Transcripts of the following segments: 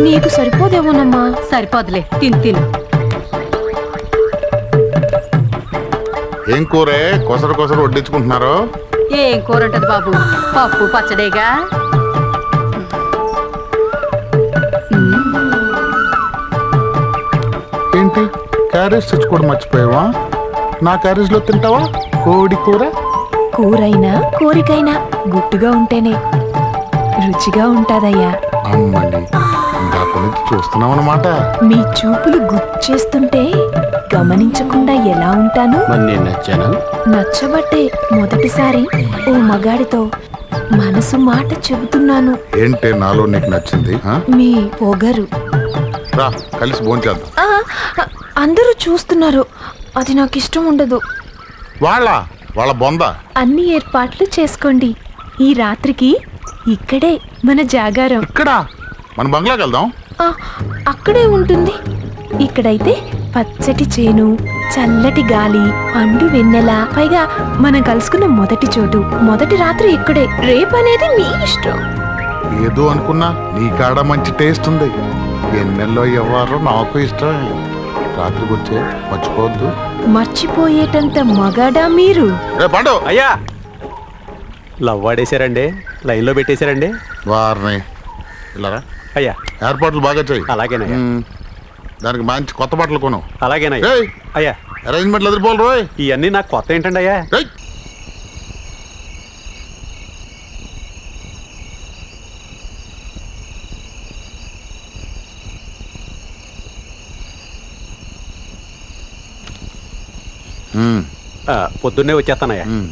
నీకు సరిపోదేమోనమ్మా సరిపోదులే తిను తిను ఏం కూరే కొసరు కొసరు వడ్డించుకుంటున్నారు ఏం కూర ఉంటది బాబు పప్పు పచ్చడేగా ఏంటి క్యారేజ్ తెచ్చుకోవడం మర్చిపోయావా నా క్యారేజ్ లో తింటావా కోడి కూర కూరైనా కోరికైనా గుట్టుగా ఉంటేనే రుచిగా ఉంటాదయ్యా అమ్మని ఇందాక నుంచి చూస్తున్నాం అనమాట మీ చూపులు గుచ్చేస్తుంటే గమనించకుండా ఎలా ఉంటాను మరి నేను నచ్చాను నచ్చబట్టే మొదటిసారి ఓ మగాడితో మనసు మాట చెబుతున్నాను ఏంటే నాలో నీకు నచ్చింది ఆ? మీ పొగరు రా కలిసి భోంచేద్దాం ఆ, అందరూ చూస్తున్నారు అది నాకు ఇష్టం ఉండదు వాళ్ళ వాళ్ళ బొంద అన్ని ఏర్పాట్లు చేసుకోండి ఈ రాత్రికి ఇక్కడే మన జాగారం ఇక్కడ మన బంగ్లాకి వెళ్దాం ఆ, అక్కడే ఉంటుంది ఇక్కడైతే పచ్చటి చేను చల్లటి గాలి పండు వెన్నెల పైగా మనం కలుసుకున్న మొదటి చోటు మొదటి రాత్రి ఇక్కడే రేపనేది మీ ఇష్టం ఏదో అనుకున్నా నీ కాడ మంచి టేస్ట్ ఉంది ఎన్నెల్లో ఇవ్వారో నాకు ఇష్టమే రాత్రికి వచ్చే మర్చిపోవద్దు మర్చిపోయేటంత మగాడా మీరు రే పండు అయ్యా లవ్ వాడేశారండి లైన్లో పెట్టేశారండి వారిని ఇలా అయ్యా ఏర్పాట్లు బాగా చేయి అలాగేనయ్యా ఉమ్. దానికి మంచి కొత్త బట్టలు కొను అలాగేనయ్యా ఏయ్ అయ్యా అరేంజ్మెంట్లు ఎదిరిపోవాలి రోయ్ ఇవన్నీ నాకు కొత్త ఏంటండి అయ్యా ఏయ్ ఉమ్, ఆ, పొద్దున్నే వచ్చేస్తానయ్యా ఉమ్.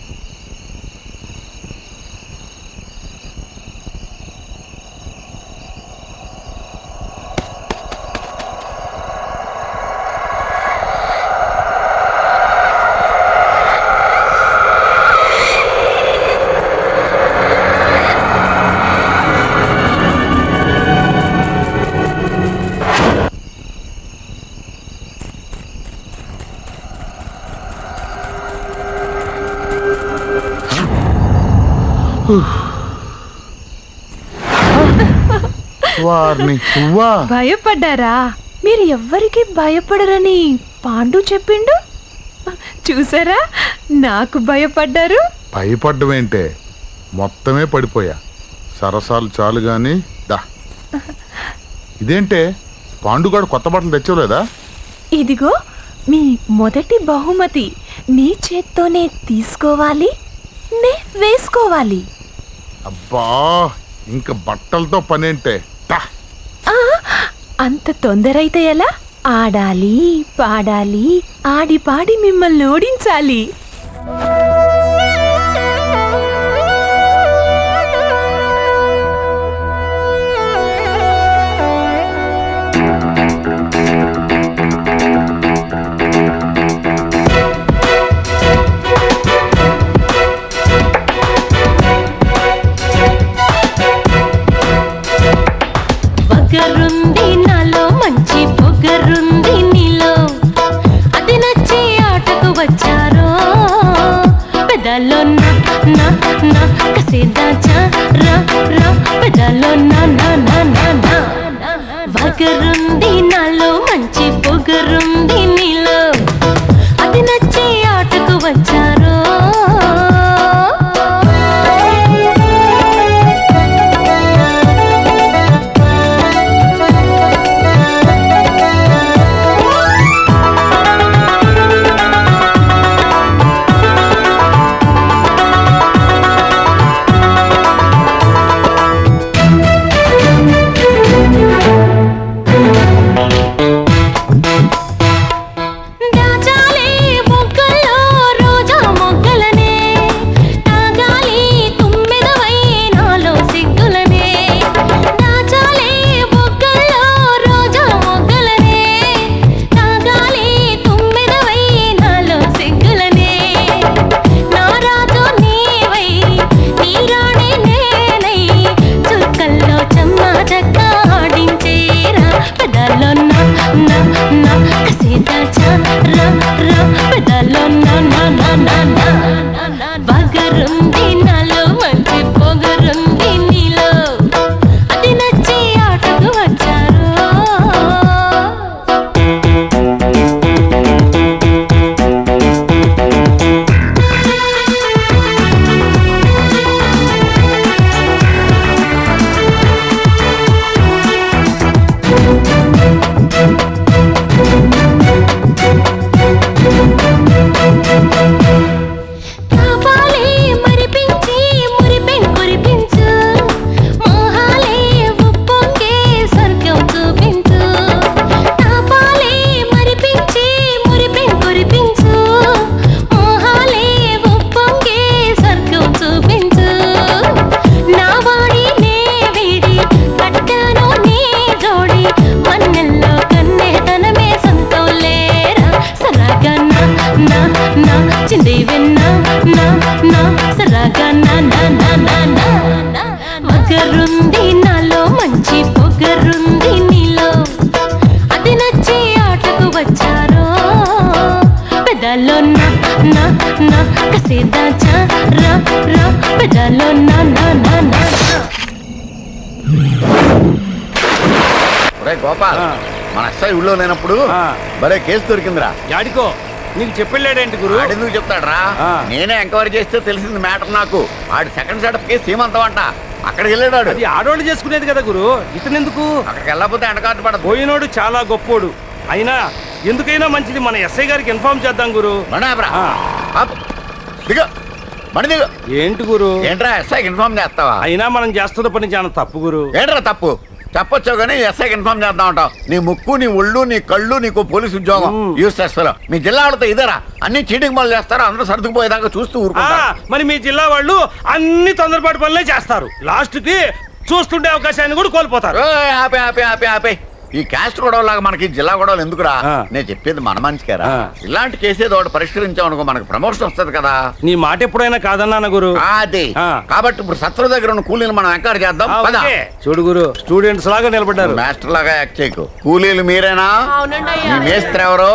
వారిని వా భయపడ్డారా మీరు ఎవ్వరికి భయపడరని పాండు చెప్పిండు చూసారా నాకు భయపడ్డారు భయపడ్డమేంటే మొత్తమే పడిపోయా సరసాలు చాలు గాని దా ఇదేంటే పాండుగాడు కొత్త బట్టలు తెచ్చలేదా ఇదిగో మీ మొదటి బహుమతి నీ చేత్తోనే తీసుకోవాలి నే వేసుకోవాలి అబ్బా ఇంక బట్టలతో పనేంటే దా ఆ, అంత తొందరైతే ఎలా ఆడాలి పాడాలి ఆడి పాడి మిమ్మల్ని ఓడించాలి పొగరుంది నాలో మంచి పొగరుంది నీలో అది నచ్చి ఆటకు వచ్చారో పెదాల్లో నా నా నా కసేదా చా రా రా పెదాల్లో నా నా నా నా నా పొగరుంది నాలో మంచి పొగరుంది నీలో అది నచ్చి ఆటకు వచ్చారో పొగరుంది నాలో మంచి పొగరుంది నీలో అది నచ్చి ఆటకు వచ్చారో పెదాల్లో నా నా నా కసేదా చా రా రా పెదాల్లో నా నా నా నా ఒరే గోపాల్ మన ఎస్ఐ ఊళ్ళో లేనప్పుడు భలే కేసు దొరికిందిరా యాడికో నీకు చెప్పెళ్ళాడేంటి గురు ఆడెందుకు చెప్తాడ్రా ఆ. నేనే ఎంక్వైరీ చేస్తే తెలిసింది మ్యాటర్ నాకు ఆడి సెకండ్ సెటప్ కేసు సీమంతం అంట అక్కడికి వెళ్ళాడు అది ఆడోళ్ళు చేసుకునేది కదా గురు ఇతనెందుకు అక్కడికి వెళ్ళకపోతే ఎండకాటు పడదు పోయినోడు చాలా గొప్పోడు అయినా ఎందుకైనా మంచిది మన ఎస్ఐ గారికి ఇన్ఫార్మ్ చేద్దాం గురు బండాబ్రా ఆ. ఆపు. దిగు బండి దిగు ఏంటి గురు ఏంట్రా ఎస్ఐకి ఇన్ఫార్మ్ చేస్తావా అయినా మనం చేస్తున్న పని చాలా తప్పు గురు ఏంట్రా తప్పు చెప్పొచ్చు కానీ ఎస్ఐకి ఇన్ఫార్మ్ చేద్దాం అంటావు నీ ముక్కు నీ ఒళ్ళు నీ కళ్ళు నీకు పోలీసు ఉద్యోగం మ్మ్. యూస్ చేస్తారు మీ జిల్లా వాళ్ళతో ఇదేరా అన్ని చీటింగ్ పనులు చేస్తారు అందరూ సర్దుకుపోయేదాకా చూస్తూ ఆ, ఊరుకుంటారు మరి మీ జిల్లా వాళ్ళు అన్ని తొందరపాటు పనులే చేస్తారు లాస్ట్ కి చూస్తుండే అవకాశాన్ని కూడా కోల్పోతారు ఓయ్, ఆపే ఆపే ఆపే ఆపే ఈ క్యాస్ట్ గొడవలాగా మనకి జిల్లా గొడవలు ఎందుకురా ఆ. నేను చెప్పేది మన మంచికేరా ఆ. ఇలాంటి కేసేది ఒకటి పరిష్కరించాం అనుకో మనకు ప్రమోషన్ వస్తుంది కదా నీ మాట ఎప్పుడైనా కాదన్నానా గురు అది ఆ. కాబట్టి ఇప్పుడు సత్ర దగ్గర ఉన్న కూలీలు మనం ఎంకరేజ్ చేద్దాం ఆ, పద ఓకే. చూడు గురు స్టూడెంట్స్ లాగా నిలబడ్డారు మాస్టర్ లాగా యాక్ట్ చేయకు కూలీలు మీరేనా మీ మేస్త్రి ఎవరు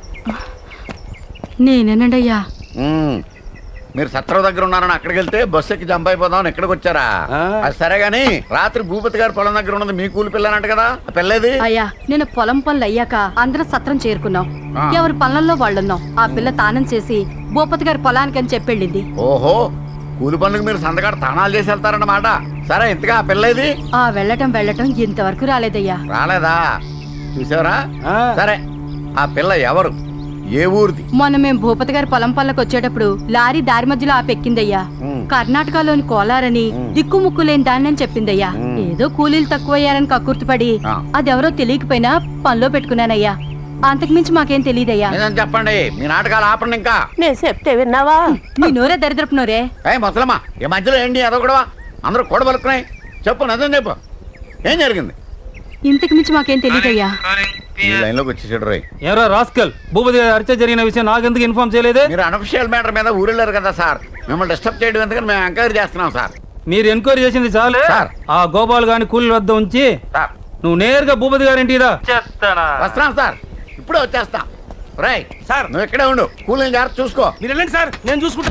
నేనేనండి అయ్యా మ్మ్. మీరు సత్రం దగ్గర ఉన్నారని అక్కడికి వెళ్తే బస్సు ఎక్కి జంప్ అయిపోదాం ఇక్కడికి వచ్చారా ఆ. అది సరే గాని రాత్రి భూపతి గారి పొలం దగ్గర ఉన్నది మీ కూలి పిల్లనంట కదా ఆ పిల్లేది అయ్యా నేను పొలం పనులు అయ్యాక అందరం సత్రం చేరుకున్నాం ఆ. ఎవరి పనులలో వాళ్ళున్నాం ఆ పిల్ల తానం చేసి భూపతి గారి పొలానికి అని చెప్పెళ్ళింది ఓహో కూలి పనులకు మీరు సంతకాడ తాణాలు చేసి వెళ్తారన్నమాట సరే ఇంతగా ఆ పిల్లేది ఆ వెళ్ళటం వెళ్ళటం ఇంతవరకు రాలేదయ్యా రాలేదా చూసావరా ఆ. సరే ఆ పిల్ల ఎవరు ఏ ఊరిది మొన్న మేము భూపతి గారి పొలం పనులకు వచ్చేటప్పుడు లారీ దారి మధ్యలో ఆపెక్కిందయ్యా ఉమ్. కర్ణాటకలోని కోలారని ఉమ్. దిక్కుముక్కు లేని దాన్ని అని చెప్పిందయ్యా ఉమ్. ఏదో కూలీలు తక్కువయ్యారని కక్కుర్తిపడి ఆ. అదెవరో తెలియకపోయినా పనిలో పెట్టుకున్నానయ్యా అంతకుమించి మాకేం తెలియదయ్యా నిజం చెప్పండి మీ నాటకాలు ఆపండి ఇంకా నేను చెప్తే విన్నావా నీ నోరే దరిద్రపు నోరే ఏ ముసలమ్మా ఈ మధ్యలో ఏంటి అదో కూడా అందరూ కూడా పలుకున్నాయి చెప్పు నిజం చెప్పు ఏం జరిగింది ఇంతకు మించి మాకేం తెలియదయ్యా ఈ లైన్లోకి వచ్చేసాడు రోయ్ ఏరా రాస్కల్ భూపతి గారి హత్య జరిగిన విషయం నాకెందుకు ఇన్ఫార్మ్ చేయలేదే మీరు అనఫిషియల్ మ్యాటర్ మీద ఊరెళ్ళారు కదా సార్ మిమ్మల్ని డిస్టర్బ్ చేయడం ఎందుకని మేము ఎంక్వైరీ చేస్తున్నాం సార్ మీరు ఎంక్వైరీ చేసింది చాలే సార్. ఆ గోపాల్ గాని కూలీల వద్ద ఉంచి సార్ నువ్వు నేరుగా భూపతి గారింటికి రా చేస్తానా వస్తున్నాం సార్ ఇప్పుడే వచ్చేస్తాం రై సార్ నువ్వు ఇక్కడే ఉండు కూలీని జాగ్రత్త చూసుకో మీరు వెళ్ళండి సార్ నేను చూసుకుంటా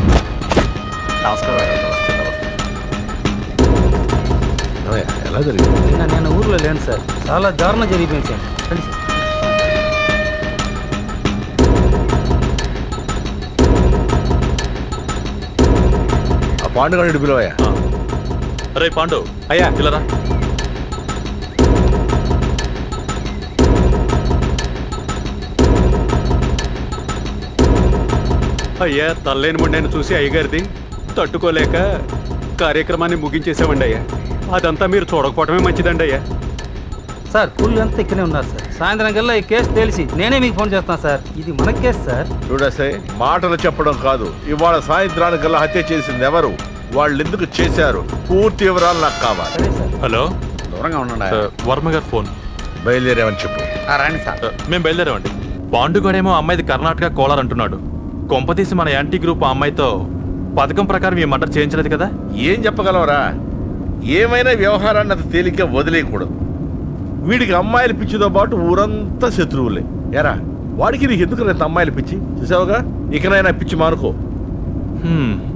ఎలా జరిగింది నిన్న నేను ఊర్లో లేను సార్ చాలా దారుణం జరిగిపోయింది సార్ రండి సార్. ఆ పాండుగాడి పిలవయ్యా రే పాండు అయ్యా పిల్లరా అయ్యా తల్లేని ముండని చూసి అయ్యగారిది తట్టుకోలేక కార్యక్రమాన్ని ముగించేసామండి అయ్యా అదంతా మీరు చూడకపోవడమే మంచిదండి అయ్యా సార్ కూలీలు అంతా ఇక్కడే ఉన్నారు సార్ సాయంత్రం కల్లా ఈ కేసు తెలిసి నేనే మీకు ఫోన్ చేస్తాను సార్ ఇది మన కేసు సార్ చూడసే మాటలు చెప్పడం కాదు ఇవాళ సాయంత్రానికల్లా హత్య చేసింది ఎవరు వాళ్ళు ఎందుకు చేశారు పూర్తి వివరాలు నాకు కావాలి సరే సార్ హలో దూరంగా ఉండండి వర్మ గారు ఫోన్ బయలుదేరామని చెప్పు ఆ, రండి సార్ మేము బయలుదేరామండి పాండుగాడేమో అమ్మాయిది కర్ణాటక కోలార్ అంటున్నాడు కొంపతీసి మన యాంటీ గ్రూప్ ఆ అమ్మాయితో పథకం ప్రకారం ఈ మర్డర్ చేయించలేదు కదా ఏం చెప్పగలవరా ఏమైనా వ్యవహారాన్ని అంత తేలిక వదిలేయకూడదు వీడికి అమ్మాయిల పిచ్చితో పాటు ఊరంతా శత్రువులే ఎరా వాడికి నీకు ఎందుకు ఇంత అమ్మాయిల పిచ్చి చూసావుగా ఇకనైనా పిచ్చి మానుకో హ్మ్.